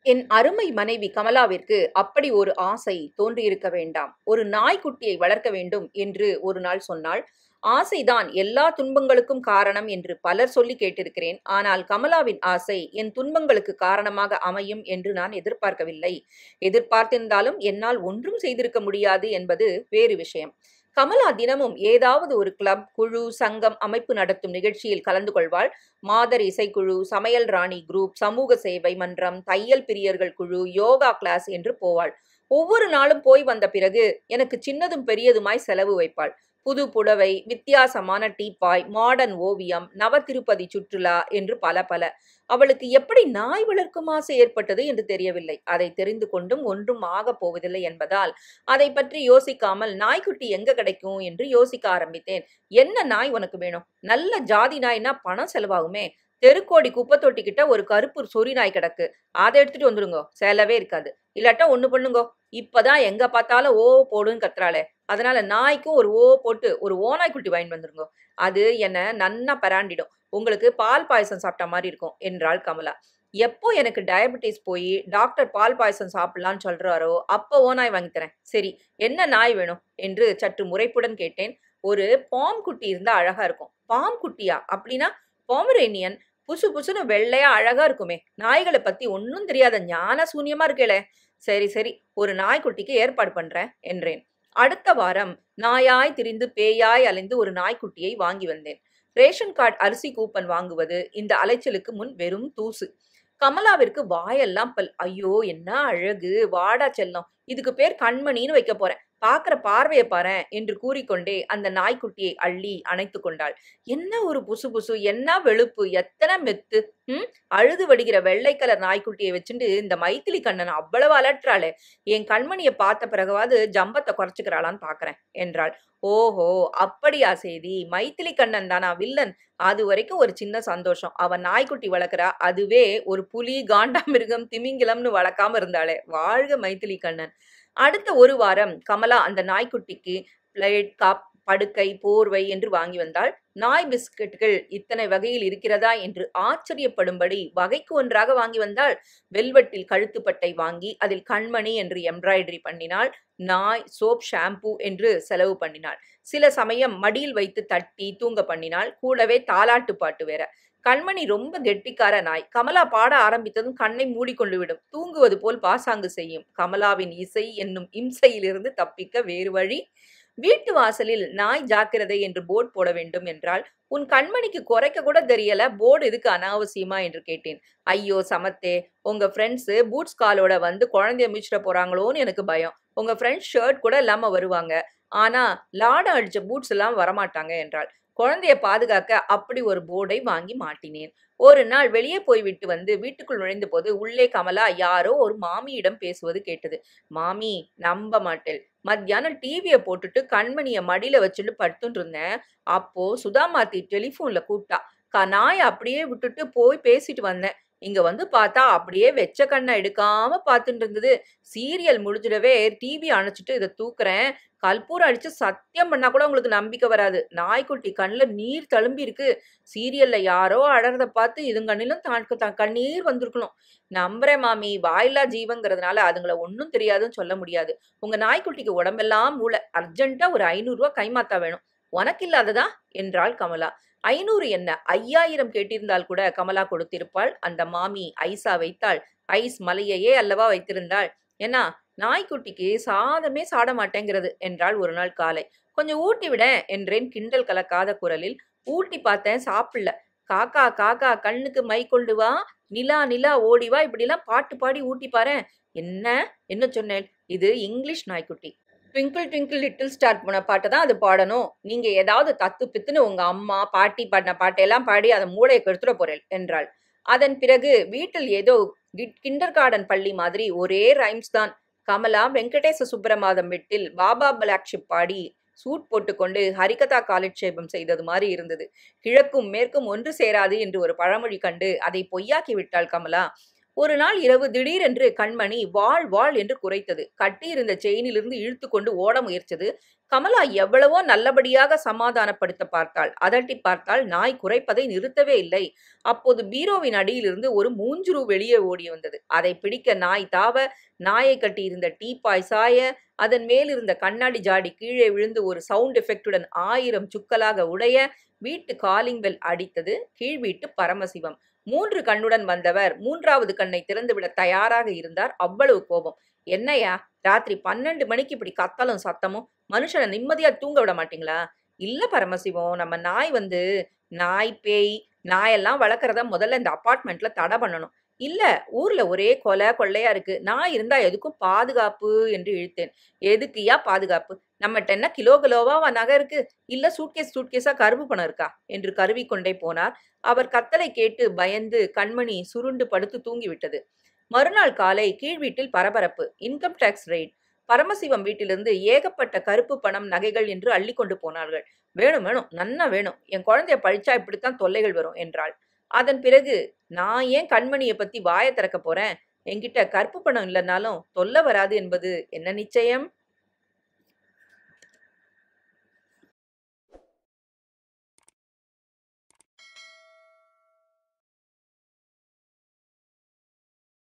என் அருமை மனைவி கமலாவிற்கு அப்படி ஒரு ஆசை தோன்றியிருக்க வேண்டாம் ஒரு நாய்க்குட்டியை வளர்க்க வேண்டும் என்று ஒரு நாள் சொன்னாள் ஆசைதான் எல்லா துன்பங்களுக்கும் காரணம் என்று பலர் சொல்லி கேட்டிருக்கிறேன் ஆனால் கமலாவின் ஆசை என் துன்பங்களுக்கு காரணமாக அமையும் என்று நான் எதிர்பார்க்கவில்லை எதிர்பார்த்திருந்தாலும் என்னால் ஒன்றும் செய்திருக்க முடியாது என்பது வேறு விஷயம் கமலா தினமும் ஏதாவது ஒரு கிளப் குழு சங்கம் அமைப்பு நடத்தும் நிகழ்ச்சியில் கலந்து கொள்வாள் மாதர் இசைக்குழு சமையல் ராணி குரூப் சமூக சேவை மன்றம் தையல் பிரியர்கள் குழு யோகா கிளாஸ் என்று போவாள் ஒவ்வொரு நாளும் போய் வந்த பிறகு எனக்கு சின்னதும் பெரியதுமாய் செலவு வைப்பாள் புது புடவை வித்தியாசமான டீப்பாய் மாடர்ன் ஓவியம் நவ திருப்பதி சுற்றுலா என்று பல பல அவளுக்கு எப்படி நாய் வளர்க்கும் ஆசை ஏற்பட்டது என்று தெரியவில்லை அதை தெரிந்து கொண்டும் ஒன்றும் ஆகப் போவதில்லை என்பதால் அதை பற்றி யோசிக்காமல் நாய்க்குட்டி எங்க கிடைக்கும் என்று யோசிக்க ஆரம்பித்தேன் என்ன நாய் உனக்கு வேணும் நல்ல ஜாதி நாய்னா பணம் செலவாகுமே தெருக்கோடி குப்பை தொட்டிக்கிட்ட ஒரு கருப்பு சொறி நாய் கிடக்கு அதை எடுத்துட்டு வந்துருங்கோ செலவே இருக்காது இல்லாட்டா ஒண்ணு பண்ணுங்கோ இப்பதான் எங்க பார்த்தாலும் ஓ போடுன்னு கத்துறாளே அதனால நாய்க்கும் ஒரு ஓ போட்டு ஒரு ஓநாய் குட்டி வாங்கிட்டு வந்துருங்கோ அது என்ன நன்னா பராண்டிடும் உங்களுக்கு பால் பாயசம் சாப்பிட்ட மாதிரி இருக்கும் என்றாள் கமலா எப்போ எனக்கு டயபெட்டிஸ் போய் டாக்டர் பால் பாயசம் சாப்பிடலான்னு சொல்றாரோ அப்போ ஓநாய் வாங்கி தரேன் சரி என்ன நாய் வேணும் என்று சற்று முறைப்புடன் கேட்டேன் ஒரு பாம் குட்டி இருந்தா அழகா இருக்கும் பாம் குட்டியா அப்படின்னா பாமரேனியன் புசு புசுன்னு வெள்ளையா அழகா இருக்குமே நாய்களை பத்தி ஒன்னும் தெரியாத ஞான சூன்யமா இருக்கேளே சரி சரி ஒரு நாய்க்குட்டிக்கு ஏற்பாடு பண்றேன் என்றேன் அடுத்த வாரம் நாயாய் திரிந்து பேயாய் அலைந்து ஒரு நாய்க்குட்டியை வாங்கி வந்தேன் ரேஷன் கார்டு அரிசி கூப்பன் வாங்குவது இந்த அலைச்சலுக்கு முன் வெறும் தூசு கமலாவிற்கு வாயெல்லாம் பல் ஐயோ என்ன அழகு வாடா செல்லம் இதுக்கு பேர் கண்மணின்னு வைக்க போறேன் பாக்குற பார்வையை பாரேன் என்று கூறிக்கொண்டே அந்த நாய்க்குட்டியை அள்ளி அணைத்து கொண்டாள் என்ன ஒரு புசு புசு என்ன வெளுப்பு எத்தனை மெத்து ம் அழுது வடிகிற வெள்ளை கலர் நாய்க்குட்டியை வச்சுட்டு இந்த மைத்திலி கண்ணன் அவ்வளவு அலற்றாளே என் கண்மணியை பார்த்த பிறகுவாது ஜம்பத்தை குறைச்சுக்கிறாளான்னு பாக்குறேன் என்றாள் ஓஹோ அப்படியா செய்தி மைத்திலி கண்ணன் தானா வில்லன் அது வரைக்கும் ஒரு சின்ன சந்தோஷம் அவன் நாய்க்குட்டி வளர்க்குறா அதுவே ஒரு புலி காண்டாமிருகம் திமிங்கிலம்னு வளர்க்காம இருந்தாளே வாழ்க மைத்திலி கண்ணன் அடுத்த ஒரு வாரம் கமலா அந்த நாய்க்குட்டிக்கு பிளேட் கப் படுக்கை போர்வை என்று வாங்கி வந்தாள் நாய் பிஸ்கட்டுகள் இத்தனை வகையில் இருக்கிறதா என்று ஆச்சரியப்படும்படி வகைக்கு ஒன்றாக வாங்கி வந்தாள் வெல்வெட்டில் கழுத்துப்பட்டை வாங்கி அதில் கண்மணி என்று எம்ப்ராய்டரி பண்ணினாள் நாய் சோப் ஷாம்பு என்று செலவு பண்ணினாள் சில சமயம் மடியில் வைத்து தட்டி தூங்க பண்ணினாள் கூடவே தாலாட்டு பாட்டு வேற கண்மணி ரொம்ப கெட்டிக்கார நாய் கமலா பாட ஆரம்பித்ததும் கண்ணை மூடிக்கொண்டு விடும் தூங்குவது போல் பாசாங்கு செய்யும் கமலாவின் இசை என்னும் இம்சையிலிருந்து தப்பிக்க வேறு வழி வீட்டு வாசலில் நாய் ஜாக்கிரதை என்று போர்டு போட வேண்டும் என்றால் உன் கண்மணிக்கு குறைக்க கூட தெரியல போர்டு எதுக்கு அனாவசியமா என்று கேட்டேன் ஐயோ சமத்தே உங்க ஃப்ரெண்ட்ஸ் பூட்ஸ் காலோட வந்து குழந்தைய மிச்சிட போறாங்களோன்னு எனக்கு பயம் உங்க ஃப்ரெண்ட்ஸ் ஷர்ட் கூட இல்லாம வருவாங்க ஆனா லாடம் அடிச்ச பூட்ஸ் எல்லாம் வரமாட்டாங்க என்றாள் குழந்தைய பாதுகாக்க அப்படி ஒரு போர்டை வாங்கி மாட்டினேன் ஒரு நாள் வெளியே போய்விட்டு வந்து வீட்டுக்குள் நுழைந்த போது உள்ளே கமலா யாரோ ஒரு மாமியிடம் பேசுவது கேட்டது மாமி நம்ப மாட்டேன் மத்தியானம் டிவியை போட்டுட்டு கண்மணிய மடியில வச்சுட்டு படுத்துட்டு இருந்தேன் அப்போ சுதாமாத்தி டெலிஃபோன்ல கூப்பிட்டா க நாயை அப்படியே விட்டுட்டு போய் பேசிட்டு வந்தேன் இங்க வந்து பார்த்தா அப்படியே வெச்ச கண்ணை எடுக்காம பார்த்துட்டு இருந்தது சீரியல் முடிஞ்சிடவே டிவி அணைச்சிட்டு இதை தூக்குறேன் கற்பூரம் அடிச்சு சத்தியம் பண்ணா கூட உங்களுக்கு நம்பிக்கை வராது நாய்க்குட்டி கண்ணில் நீர் தழும்பி இருக்கு சீரியல்ல யாரோ அழறத பார்த்து இதுங்கண்ணிலும் தான் கண்ணீர் வந்திருக்கணும் நம்புறேன் மாமி வாயில்லா ஜீவங்கிறதுனால அதுங்களை ஒன்றும் தெரியாதுன்னு சொல்ல முடியாது உங்க நாய்க்குட்டிக்கு உடம்பெல்லாம் மூளை அர்ஜென்ட்டா ஒரு ஐநூறுரூவா கைமாத்தா வேணும் உனக்கு இல்லாததா என்றாள் கமலா ஐநூறு என்ன ஐயாயிரம் கேட்டிருந்தால் கூட கமலா கொடுத்திருப்பாள் அந்த மாமி ஐஸா வைத்தாள் ஐஸ் மலையையே அல்லவா வைத்திருந்தாள் ஏன்னா நாய்க்குட்டிக்கு சாதமே சாட மாட்டேங்கிறது என்றாள் ஒரு நாள் காலை கொஞ்சம் ஊட்டி விட என்றேன் கிண்டல் கலக்காத குரலில் ஊட்டி பார்த்தேன் சாப்பிடல காக்கா காக்கா கண்ணுக்கு மை கொண்டு வா நிலா நிலா ஓடி வா இப்படிலாம் பாட்டு பாடி ஊட்டி பாரு என்ன என்ன சொன்னேன் இது இங்கிலீஷ் நாய்க்குட்டி ட்விங்கிள் ட்விங்கிள் லிட்டில் ஸ்டார் போன பாட்டை தான் அது பாடணும் நீங்க ஏதாவது தத்து பித்துன்னு உங்க அம்மா பாட்டி பாடின பாட்டையெல்லாம் பாடி அதை மூளையை கெடுத்துட போறேன் என்றாள் அதன் பிறகு வீட்டில் ஏதோ கிண்டர் கார்டன் பள்ளி மாதிரி ஒரே ரைம்ஸ் தான் கமலா வெங்கடேச சுப்பிரமாதம் வீட்டில் பாபா பிளாக் ஷிப் பாடி சூட் போட்டுக்கொண்டு ஹரிகதா காலட்சேபம் செய்தது மாதிரி இருந்தது கிழக்கும் மேற்கும் ஒன்று சேராது என்று ஒரு பழமொழி கண்டு அதை பொய்யாக்கி விட்டாள் கமலா ஒரு நாள் இரவு திடீரென்று கண்மணி வாழ் வாழ் என்று குறைத்தது கட்டியிருந்த செயினிலிருந்து இழுத்து கொண்டு ஓட முயற்சது கமலா எவ்வளவோ நல்லபடியாக சமாதானப்படுத்த பார்த்தாள் அதட்டி பார்த்தால் நாய் குறைப்பதை நிறுத்தவே இல்லை அப்போது பீரோவின் அடியிலிருந்து ஒரு மூஞ்சுரு வெளியே ஓடி வந்தது அதை பிடிக்க நாய் தாவ நாயை கட்டியிருந்த டீப்பாய் சாய அதன் மேலிருந்த கண்ணாடி ஜாடி கீழே விழுந்து ஒரு சவுண்ட் எஃபெக்டுடன் ஆயிரம் சுக்கலாக உடைய வீட்டு காலிங் பெல் அடித்தது கீழ் வீட்டு பரமசிவம் மூன்று கண்ணுடன் வந்தவர் மூன்றாவது கண்ணை திறந்துவிட தயாராக இருந்தார் அவ்வளவு கோபம் என்னையா ராத்திரி பன்னெண்டு மணிக்கு இப்படி கத்தலும் சத்தமும் மனுஷனை நிம்மதியா தூங்க விட மாட்டீங்களா இல்ல பரமசிவம் நம்ம நாய் வந்து நாய் பேய் நாயெல்லாம் வளர்க்குறத முதல்ல இந்த அப்பார்ட்மெண்ட்ல தடை பண்ணணும் இல்ல ஊர்ல ஒரே கொலை கொள்ளையா இருக்கு நான் இருந்தா எதுக்கும் பாதுகாப்பு என்று இழுத்தேன் எதுக்குயா பாதுகாப்பு நம்மகிட்ட என்ன கிலோ கிலோவா நகை இருக்கு இல்ல சூட்கேஸ் சூட்கேஸா கருப்பு பணம் இருக்கா என்று கருவி கொண்டே போனார் அவர் கத்தலை கேட்டு பயந்து கண்மணி சுருண்டு படுத்து தூங்கிவிட்டது மறுநாள் காலை கீழ் வீட்டில் பரபரப்பு இன்கம் டேக்ஸ் ரெய்ட் பரமசிவம் வீட்டிலிருந்து ஏகப்பட்ட கருப்பு பணம் நகைகள் என்று அள்ளி கொண்டு போனார்கள் வேணும் வேணும் நன்னா வேணும் என் குழந்தைய பழிச்சா இப்படித்தான் தொல்லைகள் வரும் என்றாள் அதன் பிறகு நான் ஏன் கண்மணியை பத்தி வாயை திறக்க போறேன் என்கிட்ட கருப்பு பணம் இல்லைனாலும் தொல்லை வராது என்பது என்ன நிச்சயம்